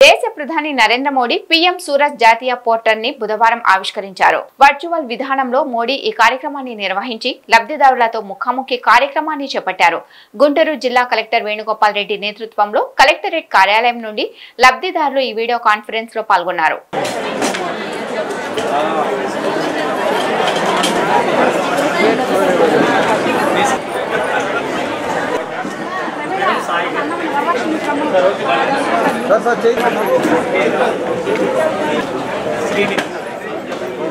దేశ ప్రధాని నరేంద్ర మోడీ పీఎం సూరత్ జాతీయ పోర్టల్ ని బుధవారం ఆవిష్కరించారు వర్చువల్ విధానంలో మోడీ ఈ కార్యక్రమాన్ని నిర్వహించి లబ్ధిదారులతో ముఖాముఖి కార్యక్రమాన్ని చేపట్టారు గుంటూరు జిల్లా కలెక్టర్ వేణుగోపాల్ రెడ్డి నేతృత్వంలో కలెక్టరేట్ కార్యాలయం నుండి లబ్ధిదారులు ఈ వీడియో కాన్ఫరెన్స్ లో పాల్గొన్నారు సార్ సార్ చేయి